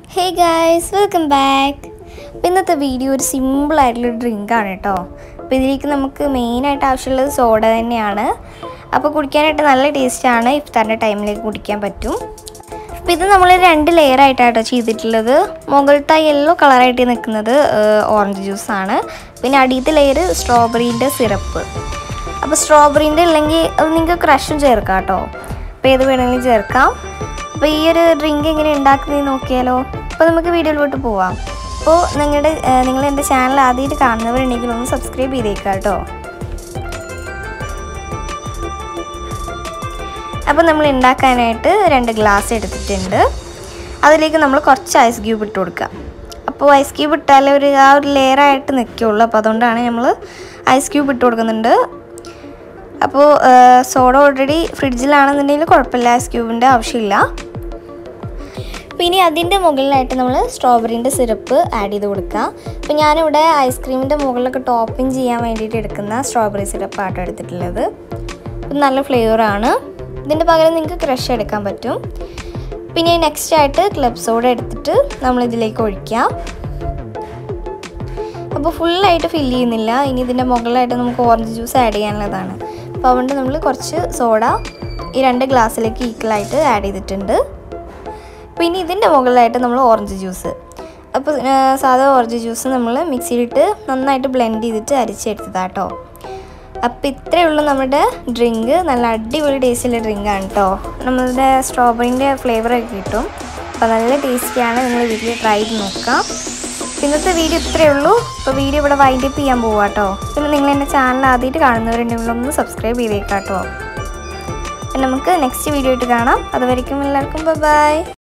hey guys welcome back അപ്പോൾ ഇന്നത്തെ video ഒരു സിമ്പിളായിട്ടുള്ള ഡ്രിങ്കാണ് കേട്ടോ അപ്പോൾ ഇതിലേക്ക് നമുക്ക് മെയിനായിട്ട് ആവശ്യമുള്ളത് സോഡ തന്നെയാണ് അപ്പോൾ കുടിക്കാനായിട്ട് നല്ല ടേസ്റ്റാണ് ഇഫ്താറിൻ്റെ ടൈമിലേക്ക് കുടിക്കാൻ പറ്റും അപ്പോൾ ഇത് നമ്മൾ രണ്ട് ലെയർ ആയിട്ടാട്ടോ ചെയ്തിട്ടുള്ളത് മുകളിലത്തെ യെല്ലോ കളറായിട്ട് നിൽക്കുന്നത് ഓറഞ്ച് ജ്യൂസാണ് പിന്നെ അടിയത്തെ ലെയർ സ്ട്രോബെറീൻ്റെ സിറപ്പ് അപ്പോൾ സ്ട്രോബെറീൻ്റെ ഇല്ലെങ്കിൽ അത് നിങ്ങൾക്ക് ക്രഷും ചേർക്കാം കേട്ടോ അപ്പോൾ ഏത് വേണമെങ്കിലും ചേർക്കാം അപ്പോൾ ഈ ഒരു ഡ്രിങ്ക് എങ്ങനെ ഉണ്ടാക്കുന്നത് നോക്കിയാലോ അപ്പോൾ നമുക്ക് വീഡിയോയിലോട്ട് പോവാം അപ്പോൾ നിങ്ങളുടെ നിങ്ങൾ എൻ്റെ ചാനൽ ആദ്യമായിട്ട് കാണുന്നവരുണ്ടെങ്കിൽ ഒന്ന് സബ്സ്ക്രൈബ് ചെയ്തേക്കാം കേട്ടോ അപ്പോൾ നമ്മൾ ഉണ്ടാക്കാനായിട്ട് രണ്ട് ഗ്ലാസ് എടുത്തിട്ടുണ്ട് അതിലേക്ക് നമ്മൾ കുറച്ച് ഐസ് ക്യൂബ് ഇട്ട് കൊടുക്കുക അപ്പോൾ ഐസ് ക്യൂബ് ഇട്ടാലേ ഒരു ആ ഒരു ലെയറായിട്ട് നിൽക്കുകയുള്ളൂ അപ്പോൾ അതുകൊണ്ടാണ് നമ്മൾ ഐസ് ക്യൂബ് ഇട്ട് കൊടുക്കുന്നുണ്ട് അപ്പോൾ സോഡ ഓൾറെഡി ഫ്രിഡ്ജിലാണെന്നുണ്ടെങ്കിൽ കുഴപ്പമില്ല ഐസ് ക്യൂബിൻ്റെ ആവശ്യമില്ല പിന്നെ അതിൻ്റെ മുകളിലായിട്ട് നമ്മൾ സ്ട്രോബെറീൻ്റെ സിറപ്പ് ആഡ് ചെയ്ത് കൊടുക്കുക അപ്പോൾ ഞാനിവിടെ ഐസ്ക്രീമിൻ്റെ മുകളിലൊക്കെ ടോപ്പിംഗ് ചെയ്യാൻ വേണ്ടിയിട്ട് എടുക്കുന്ന സ്ട്രോബെറി സിറപ്പ് ആട്ടോ എടുത്തിട്ടുള്ളത് ഇത് നല്ല ഫ്ലേവറാണ് ഇതിൻ്റെ പകരം നിങ്ങൾക്ക് ക്രഷ് എടുക്കാൻ പറ്റും പിന്നെ നെക്സ്റ്റ് ആയിട്ട് ക്ലബ് സോഡ എടുത്തിട്ട് നമ്മൾ ഇതിലേക്ക് ഒഴിക്കാം അപ്പോൾ ഫുള്ളായിട്ട് ഫില്ല് ചെയ്യുന്നില്ല ഇനി ഇതിൻ്റെ മുകളിലായിട്ട് നമുക്ക് ഓറഞ്ച് ജ്യൂസ് ആഡ് ചെയ്യാനുള്ളതാണ് അപ്പോൾ അതുകൊണ്ട് നമ്മൾ കുറച്ച് സോഡ ഈ രണ്ട് ഗ്ലാസ്സിലേക്ക് ഈക്വലായിട്ട് ആഡ് ചെയ്തിട്ടുണ്ട് പിന്നെ ഇതിൻ്റെ മുകളിലായിട്ട് നമ്മൾ ഓറഞ്ച് ജ്യൂസ് അപ്പോൾ സാധാ ഓറഞ്ച് ജ്യൂസ് നമ്മൾ മിക്സിയിലിട്ട് നന്നായിട്ട് ബ്ലെൻഡ് ചെയ്തിട്ട് അരിച്ചെടുത്തതാട്ടോ അപ്പോൾ ഇത്രയേ ഉള്ളൂ നമ്മുടെ ഡ്രിങ്ക് നല്ല അടിപൊളി ടേസ്റ്റുള്ള ഡ്രിങ്കാണ് കേട്ടോ നമ്മളുടെ സ്ട്രോബെറിൻ്റെ ഫ്ലേവറൊക്കെ കിട്ടും അപ്പോൾ നല്ല ടേസ്റ്റിയാണ് നിങ്ങൾ വീട്ടിൽ ട്രൈ ചെയ്ത് നോക്കാം ഇന്നത്തെ വീഡിയോ ഇത്രയേ ഉള്ളൂ അപ്പോൾ വീഡിയോ ഇവിടെ വൈൻഡപ്പ് ചെയ്യാൻ പോവാം കേട്ടോ പിന്നെ നിങ്ങൾ എൻ്റെ ചാനൽ ആദ്യമായിട്ട് കാണുന്നവരുണ്ടെങ്കിൽ ഒന്ന് സബ്സ്ക്രൈബ് ചെയ്തേക്കാം കേട്ടോ നമുക്ക് നെക്സ്റ്റ് വീഡിയോ ആയിട്ട് കാണാം അതുവരെയും എല്ലാവർക്കും ബൈ